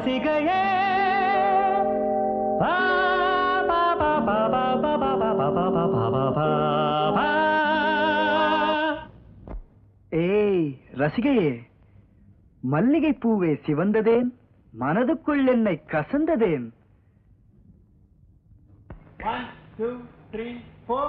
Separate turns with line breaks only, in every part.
ரசிகையே பா, பா, பா, பா, பா, பா, பா, பா, பா, பா, பா, பா, பா, பா, பா.
ஏய் ரசிகையே மல்லிகை பூவே சிவந்ததேன் மனதுக்குள் என்னை கசந்ததேன்
One, two, three, four.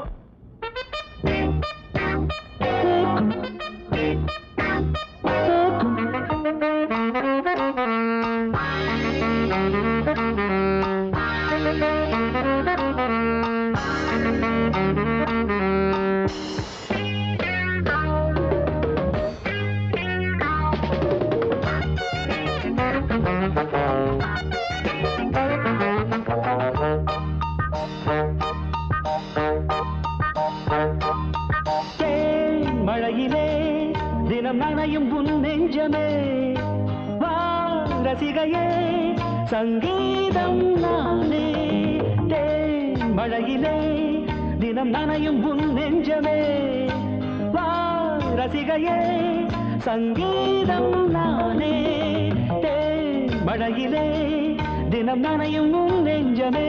தேன் மழையிலே தினம் நனையும் உன் நெஞ்சமே வா ரசிகையே சங்கீதம் நானே தேன் மழையிலே தினம் நனையும் உன் நெஞ்சமே வா ரசிகையே சங்கீதம் நானே தேன் மழையிலே தினம் நனையும் உன் நெஞ்சமே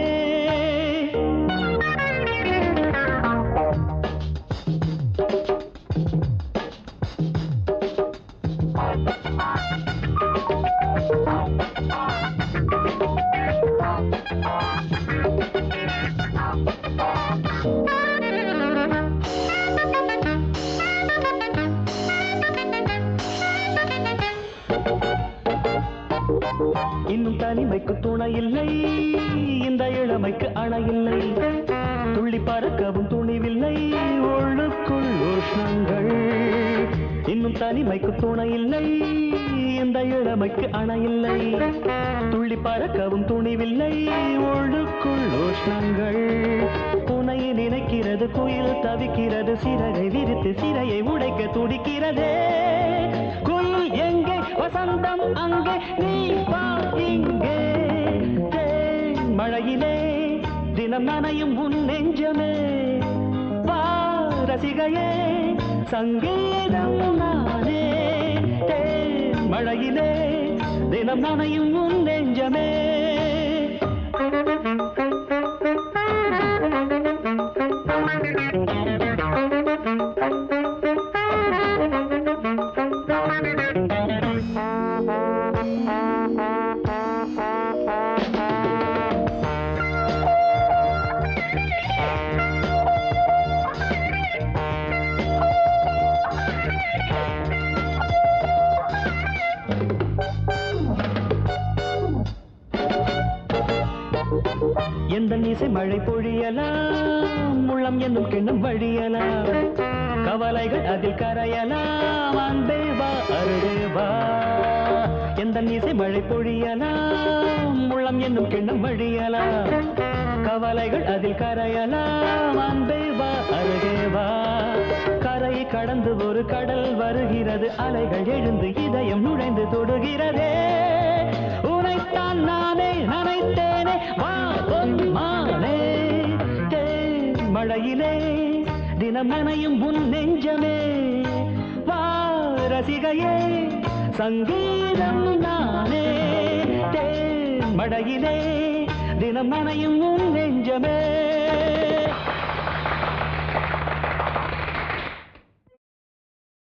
இன்னும் தனிமைக்கு துணை இல்லை இந்த இளமைக்கு அணை இல்லை துள்ளி பறக்கவும் துணிவில்லை உள்ளுக்குள் உஷ்ணங்கள் இன்னும் தனிமைக்கு துணை இல்லை இந்த இளமைக்கு அணை இல்லை துள்ளி பறக்கவும் துணிவில்லை உள்ளுக்குள் உஷ்ணங்கள் துணை நினைக்கிறது குயில் தவிக்கிறது சிறகை விரித்து சிறையை உடைக்க துடிக்கிறதே குயில் எங்கே வசந்தம் அங்கே நீ வா இங்கே தேன் மழையிலே தினம் நனையும் உன் நெஞ்சமே வா ரசிகையே சங்கீதம் நானே தேன் மழையிலே தினம் நனையும் உன் நெஞ்சமே எந்த இசை மழை பொழியலாம் உள்ளம் என்னும் கிண்ணம் வழியலாம் கவலைகள் அதில் கரையலாம் அன்பே வா அருகே வா எந்த இசை மழை பொழியலாம் உள்ளம் என்னும் கிண்ணம் வழியலாம் கவலைகள் அதில் கரையலாம் அன்பே வா அருகே வா கரை கடந்து ஒரு கடல் வருகிறது அலைகள் எழுந்து இதயம் நுழைந்து தொடுகிறதே உனைத்தான் நானே நினைத்தேனே வா பொன்மானே தேன் மழையிலே தினம் நனையும் உன் நெஞ்சமே வா ரசிகையே சங்கீதம் நானே தேன் மழையிலே தினம் நனையும் உன் நெஞ்சமே